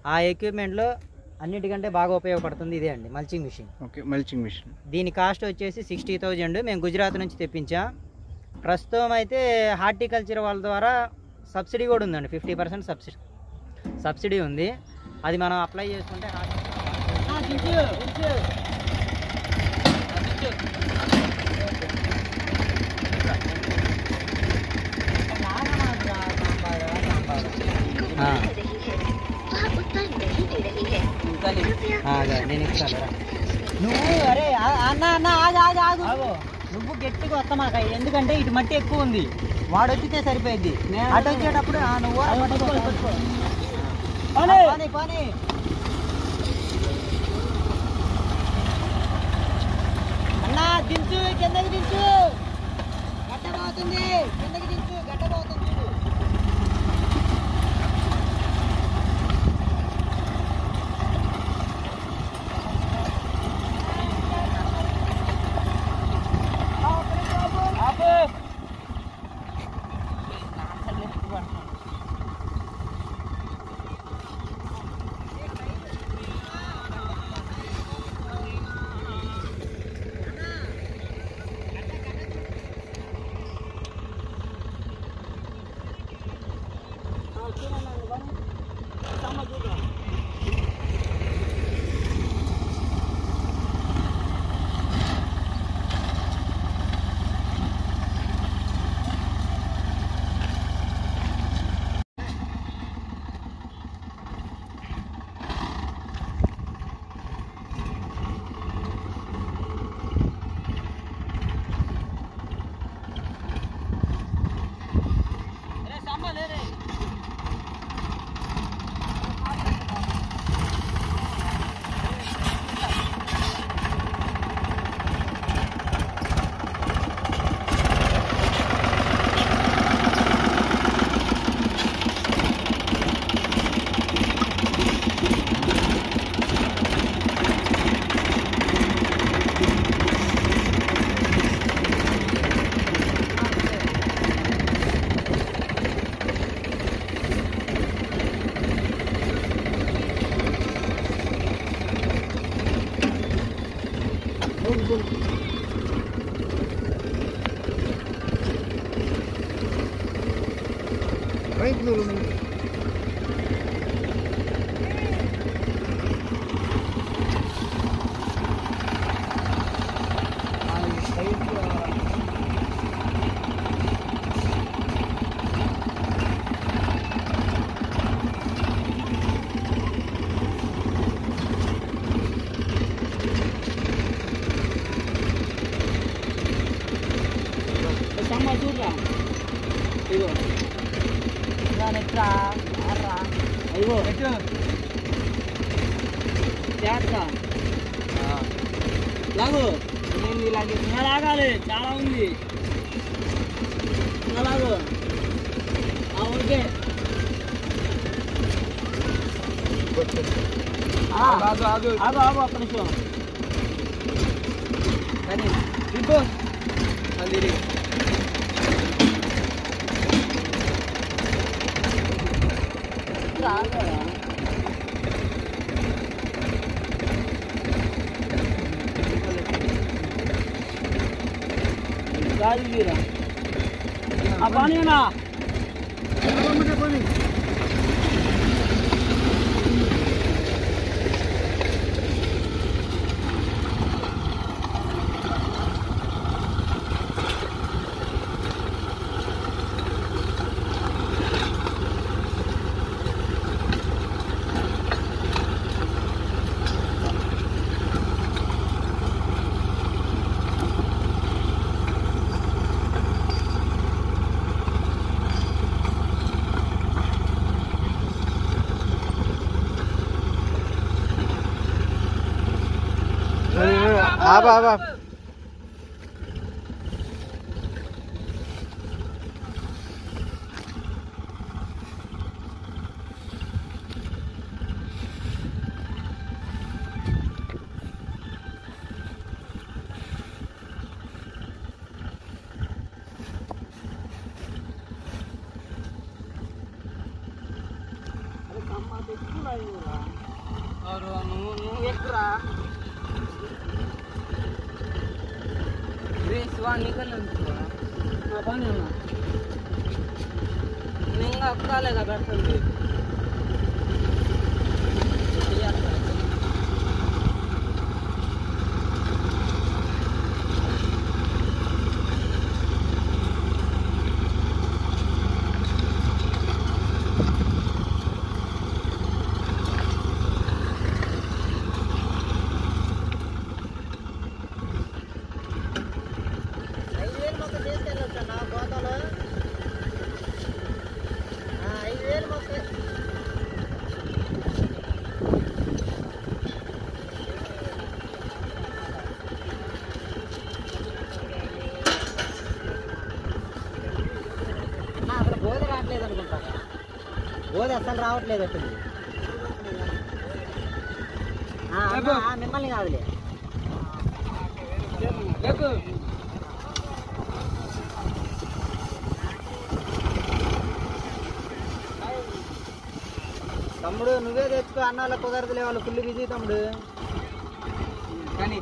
ఆ ఎక్విప్మెంట్లో అన్నిటికంటే బాగా ఉపయోగపడుతుంది ఇదే అండి mulching machine okay mulching machine దీని కాస్ట్ వచ్చేసి సిక్స్టీ థౌజండ్ మేము గుజరాత్ నుంచి తెప్పించాం ప్రస్తుతం అయితే హార్టికల్చర్ వాళ్ళ ద్వారా సబ్సిడీ కూడా ఉందండి ఫిఫ్టీ పర్సెంట్ సబ్సిడీ సబ్సిడీ ఉంది అది మనం అప్లై చేసుకుంటే ఆ. ఆ, అదే, నేను ఇస్తాను రా. నువ్వు అరే ఆ- అన్న అన్న ఆగు ఆగు ఆగు నువ్వు గట్టిగా వస్తామాక ఎందుకంటే ఇటు మట్టి ఎక్కువ ఉంది వాడు వచ్చితే సరిపోయింది అటు వచ్చేటప్పుడు ఆ, నువ్వు రా, పట్టుకో. ఆ, పోనీ, పోనీ. అన్నా దించు కిందకి దించు గడ్డబోతుంది కిందకి దించు గడ్డబోతుంది చూడు రైతులు అయ్యో జాగ్రత్త లాగు నేను ఇలాగే లాగాలి చాలా ఉంది లాగు ఓకే ఆగు ఆగు ఆగు ఒక్క నిమిషం కానీ దిబ్బు మళ్ళీ రాజుగీరా ఆ పానీనా ఆబా ఆబా అరే కమ్మ తెచ్చుకున్నా నువ్వు నువ్వు ఎక్కురా రే శివా నీకన్నా నా పని ఉన్నా నేను ఇంకా ఒక్కలేదా పెడుతుంది ఐదు వేలు మొత్తం తీసుకెళ్ళొచ్చా నా గోతాలో ఐదు వేలు మొత్తం అన్న, అసలు బోధ రావట్లేదు అనుకుంటా బోధ అసలు రావట్లేదు అసలు ఆ, అన్న, ఆ, మిమ్మల్ని కాదులే తమ్ముడు నువ్వే తెచ్చుకో అన్న వాళ్ళ కుదరదులే వాళ్ళు ఫుల్ బిజీ తమ్ముడు కానీ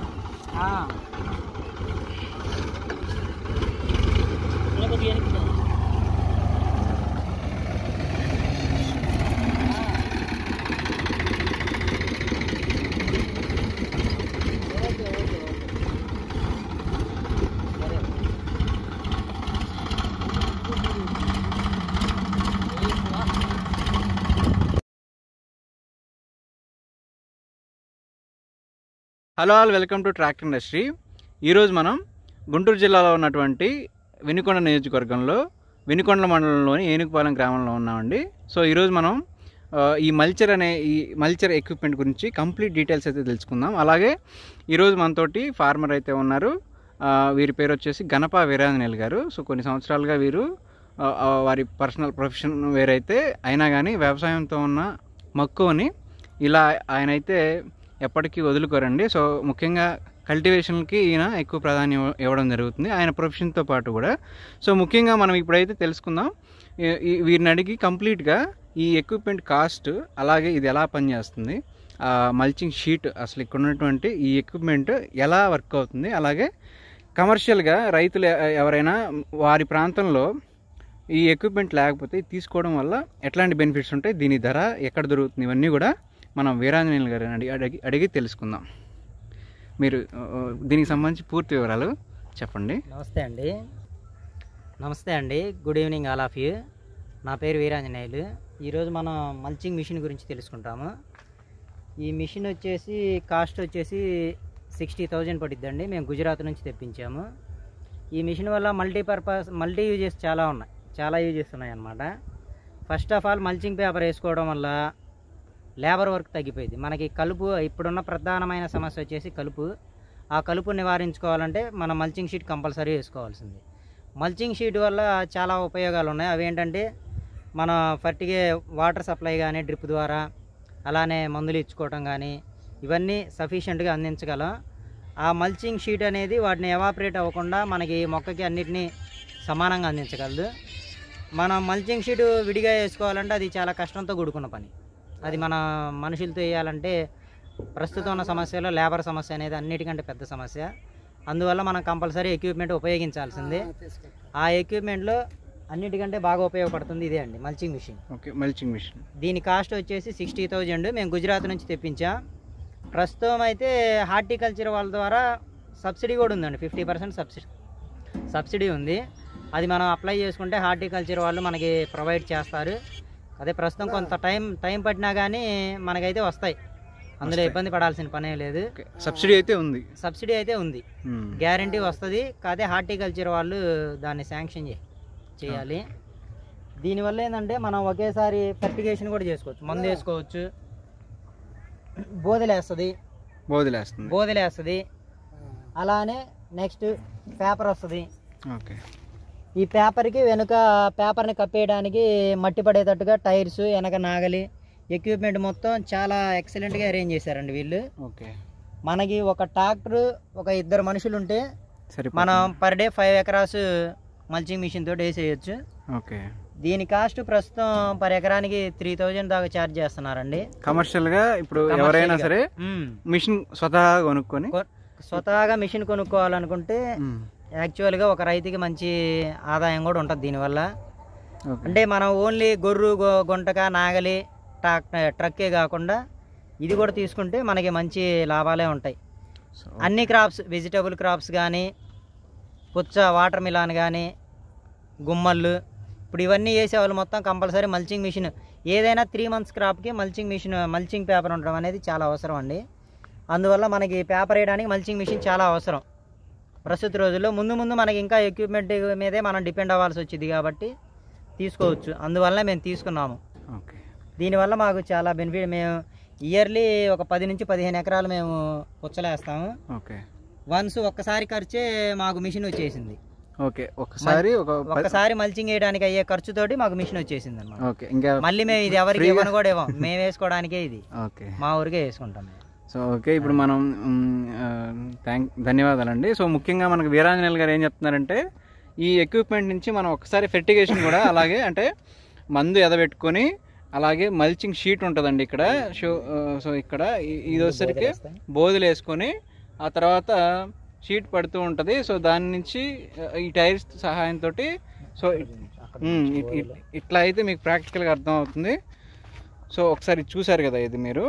hello all welcome to track industry ఈరోజు మనం గుంటూరు జిల్లాలో ఉన్నటువంటి వినుకొండ నియోజకవర్గంలో వినుకొండ మండలంలోని ఏనుగుపాలెం గ్రామంలో ఉన్నామండి సో ఈరోజు మనం ఆ, ఈ మల్చర్ అనే ఈ మల్చర్ ఎక్విప్మెంట్ గురించి కంప్లీట్ డీటెయిల్స్ అయితే తెలుసుకుందాం అలాగే ఈరోజు మనతోటి ఫార్మర్ అయితే ఉన్నారు ఆ, వీరి పేరు వచ్చేసి గణప వీరాంజనేయులు గారు సో కొన్ని సంవత్సరాలుగా వీరు ఆ, ఆ, వారి పర్సనల్ ప్రొఫెషన్ వేరైతే అయినా కానీ వ్యవసాయంతో ఉన్న మక్కువని ఇలా ఆయన అయితే ఎప్పటికీ వదులుకోరండి సో ముఖ్యంగా కల్టివేషన్కి ఈయన ఎక్కువ ప్రాధాన్యం ఇవ్వడం జరుగుతుంది ఆయన ప్రొఫెషన్తో పాటు కూడా సో ముఖ్యంగా మనం ఇప్పుడైతే తెలుసుకుందాం ఈ- ఈ వీరిని అడిగి కంప్లీట్గా ఈ ఎక్విప్మెంట్ కాస్ట్ అలాగే ఇది ఎలా పనిచేస్తుంది మల్చింగ్ షీట్ అసలు ఇక్కడ ఉన్నటువంటి ఈ ఎక్విప్మెంట్ ఎలా వర్క్ అవుతుంది అలాగే కమర్షియల్గా రైతులు ఎ- ఎవరైనా వారి ప్రాంతంలో ఈ ఎక్విప్మెంట్ లేకపోతే ఇది తీసుకోవడం వల్ల ఎట్లాంటి బెనిఫిట్స్ ఉంటాయి దీని ధర ఎక్కడ దొరుకుతుంది ఇవన్నీ కూడా మనం వీరాంజనేయులు గారిని అడిగి అడిగి అడిగి తెలుసుకుందాం మీరు ఆ, దీనికి సంబంధించి పూర్తి వివరాలు చెప్పండి నమస్తే అండి నమస్తే అండి good evening all of you నా పేరు వీరాంజనేయులు ఈరోజు మనం మల్చింగ్ మిషన్ గురించి తెలుసుకుంటాము ఈ మిషన్ వచ్చేసి కాస్ట్ వచ్చేసి సిక్స్టీ థౌజండ్ పడుద్దండి మేము గుజరాత్ నుంచి తెప్పించాము ఈ మిషన్ వల్ల మల్టీపర్పస్ మల్టీ యూజెస్ చాలా ఉన్నాయి చాలా యూజెస్ ఉన్నాయి అన్నమాట first of all mulching paper వేసుకోవడం వల్ల లేబర్ వర్క్ తగ్గిపోయింది మనకి కలుపు ఇప్పుడున్న ప్రధానమైన సమస్య వచ్చేసి కలుపు ఆ కలుపు నివారించుకోవాలంటే మనం మల్చింగ్ షీట్ కంపల్సరీ వేసుకోవాల్సింది మల్చింగ్ షీట్ వల్ల చాలా ఉపయోగాలు ఉన్నాయి అవి ఏంటంటే మన ఫర్టిగే వాటర్ సప్లై కానీ డ్రిప్ ద్వారా అలానే మందులు ఇచ్చుకోవటం కానీ ఇవన్నీ సఫిషియెంట్గా అందించగలం ఆ మల్చింగ్ షీట్ అనేది వాటిని ఎవాపరేట్ అవ్వకుండా మనకి మొక్కకి అన్నిటినీ సమానంగా అందించగలదు మనం మల్చింగ్ షీట్ విడిగా వేసుకోవాలంటే అది చాలా కష్టంతో కూడుకున్న పని అది మన మనుషులతో వేయాలంటే ప్రస్తుతం ఉన్న సమస్యలో లేబర్ సమస్య అనేది అన్నిటికంటే పెద్ద సమస్య అందువల్ల మనం కంపల్సరీ ఎక్విప్మెంట్ ఉపయోగించాల్సిందే ఆ ఎక్విప్మెంట్లో అన్నిటికంటే బాగా ఉపయోగపడుతుంది ఇదే అండి mulching machine okay mulching machine దీని కాస్ట్ వచ్చేసి సిక్స్టీ థౌజండ్ మేము గుజరాత్ నుంచి తెప్పించాం ప్రస్తుతం అయితే హార్టికల్చర్ వాళ్ళ ద్వారా సబ్సిడీ కూడా ఉందండి ఫిఫ్టీ పర్సెంట్ సబ్సిడీ సబ్సిడీ ఉంది అది మనం అప్లై చేసుకుంటే హార్టికల్చర్ వాళ్ళు మనకి ప్రొవైడ్ చేస్తారు అదే ప్రస్తుతం కొంత టైం టైం పట్టినా కానీ మనకైతే వస్తాయి అందులో ఇబ్బంది పడాల్సిన పనే లేదు ఓకే సబ్సిడీ అయితే ఉంది సబ్సిడీ అయితే ఉంది మ్మ్. గ్యారంటీ వస్తుంది కాదే హార్టికల్చర్ వాళ్ళు దాన్ని శాంక్షన్ చే చేయాలి దీనివల్ల ఏంటంటే మనం ఒకేసారి ఫర్టిగేషన్ కూడా చేసుకోవచ్చు మందు వేసుకోవచ్చు బోదెలేస్తుంది బోధిలేస్తుంది బోదెలేస్తుంది అలానే నెక్స్ట్ పేపర్ వస్తుంది ఓకే ఈ పేపర్కి వెనుక పేపర్ని కప్పేయడానికి మట్టి పడేటట్టుగా టైర్స్ వెనక నాగలి ఎక్విప్మెంట్ మొత్తం చాలా ఎక్సలెంట్గా అరేంజ్ చేశారండి వీళ్ళు ఓకే మనకి ఒక ట్రాక్టర్ ఒక ఇద్దరు మనుషులు ఉంటే సరే మనం per day five acres mulching machine తోటి వేసేయచ్చు ఓకే దీని కాస్ట్ ప్రస్తుతం పర్ ఎకరానికి త్రీ థౌజండ్ దాకా ఛార్జ్ చేస్తున్నారండి కమర్షియల్గా ఇప్పుడు ఎవరైనా Commercial గా. సరే మ్మ్. మిషన్ స్వతహాగా కొనుక్కొని కొ- స్వతహాగా మిషన్ కొనుక్కోవాలనుకుంటే మ్మ్. యాక్చువల్గా ఒక రైతుకి మంచి ఆదాయం కూడా ఉంటుంది దీనివల్ల ఓకే అంటే మనం ఓన్లీ గొర్రు గొ- గుంటక నాగలి ట్రాక్ ట్రక్కే కాకుండా ఇది కూడా తీసుకుంటే మనకి మంచి లాభాలే ఉంటాయి సో అన్ని క్రాప్స్ వెజిటబుల్ క్రాప్స్ కానీ పుచ్చ వాటర్ మిలాన్ కానీ గుమ్మళ్ళు ఇప్పుడు ఇవన్నీ వేసేవాళ్ళు మొత్తం కంపల్సరీ మల్చింగ్ మిషన్ ఏదైనా త్రీ మంత్స్ క్రాప్కి మల్చింగ్ మిషన్ మల్చింగ్ పేపర్ ఉండడం అనేది చాలా అవసరం అండి అందువల్ల మనకి పేపర్ వేయడానికి మల్చింగ్ మిషన్ చాలా అవసరం ప్రస్తుత రోజుల్లో ముందు ముందు మనకి ఇంకా ఎక్విప్మెంట్ మీదే మనం డిపెండ్ అవ్వాల్సి వచ్చింది కాబట్టి తీసుకోవచ్చు అందువల్ల మేము తీసుకున్నాము ఓకే దీనివల్ల మాకు చాలా బెనిఫిట్ మేము ఇయర్లీ ఒక పది నుంచి పదిహేను ఎకరాలు మేము పుచ్చలేస్తాము ఓకే వన్స్ ఒక్కసారి ఖర్చే మాకు మిషన్ వచ్చేసింది ఓకే ఒకసారి ఒక ప- ఒక్కసారి మల్చింగ్ వేయడానికి అయ్యే ఖర్చుతోటి మాకు మిషన్ వచ్చేసింది అనమాట ఓకే ఇంకా మళ్ళీ మేము ఇది ఎవరికి Free గా- ఇవ్వను కూడా ఇవ్వం మేము వేసుకోవడానికే ఇది ఓకే మా ఊరికే వేసుకుంటాం మేము. సో ఓకే ఇప్పుడు మనం థ్యాంక్ ధన్యవాదాలండి సో ముఖ్యంగా మనకు వీరాంజనేయులు గారు ఏం చెప్తున్నారంటే ఈ ఎక్విప్మెంట్ నుంచి మనం ఒకసారి ఫెర్టిగేషన్ కూడా అలాగే అంటే మందు ఎదబెట్టుకొని అలాగే మల్చింగ్ షీట్ ఉంటుందండి ఇక్కడ షో ఆ, సో ఇక్కడ ఇ- ఇది వచ్చేసరికి బోధులు వేసుకొని ఆ తర్వాత షీట్ పడుతూ ఉంటుంది సో దాని నుంచి ఆ, ఈ టైర్స్ సహాయంతో సో ఉమ్, ఇట్- ఇట్- ఇట్లా అయితే మీకు ప్రాక్టికల్గా అర్థం అవుతుంది సో ఒకసారి చూసారు కదా ఇది మీరు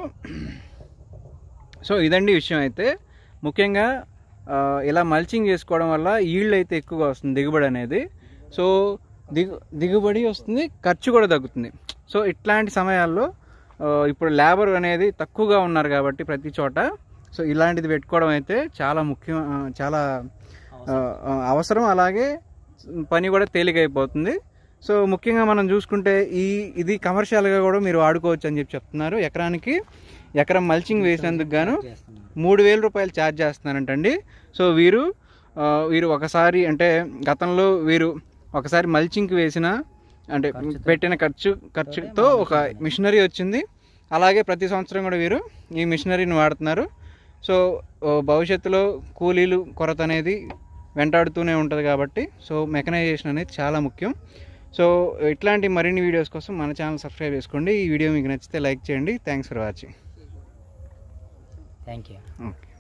సో ఇదండి విషయం అయితే ముఖ్యంగా ఆ, ఇలా మల్చింగ్ చేసుకోవడం వల్ల ఈల్డ్ అయితే ఎక్కువగా వస్తుంది దిగుబడి అనేది సో దిగు దిగుబడి వస్తుంది ఖర్చు కూడా తగ్గుతుంది సో ఇట్లాంటి సమయాల్లో ఆ, ఇప్పుడు లేబర్ అనేది తక్కువగా ఉన్నారు కాబట్టి ప్రతి చోట సో ఇలాంటిది పెట్టుకోవడం అయితే చాలా ముఖ్యం ఆ, చాలా ఆ, ఆ, అవసరం అలాగే పని కూడా తేలికైపోతుంది సో ముఖ్యంగా మనం చూసుకుంటే ఈ ఇది కమర్షియల్గా కూడా మీరు వాడుకోవచ్చు అని చెప్పి చెప్తున్నారు ఎకరానికి ఎకరం మల్చింగ్ వేసినందుకు గాను మూడు వేల రూపాయలు ఛార్జ్ చేస్తున్నారంటండి సో వీరు ఆ, వీరు ఒకసారి అంటే గతంలో వీరు ఒకసారి మల్చింగ్కి వేసిన అంటే పెట్టిన ఖర్చు ఖర్చుతో ఒక మిషనరీ వచ్చింది అలాగే ప్రతి సంవత్సరం కూడా వీరు ఈ మిషనరీని వాడుతున్నారు సో ఓ భవిష్యత్తులో కూలీలు కొరత అనేది వెంటాడుతూనే ఉంటుంది కాబట్టి సో మెకనైజేషన్ అనేది చాలా ముఖ్యం సో ఇట్లాంటి మరిన్ని వీడియోస్ కోసం మన ఛానల్ సబ్స్క్రైబ్ చేసుకోండి ఈ వీడియో మీకు నచ్చితే లైక్ చేయండి thanks for watching thank you okay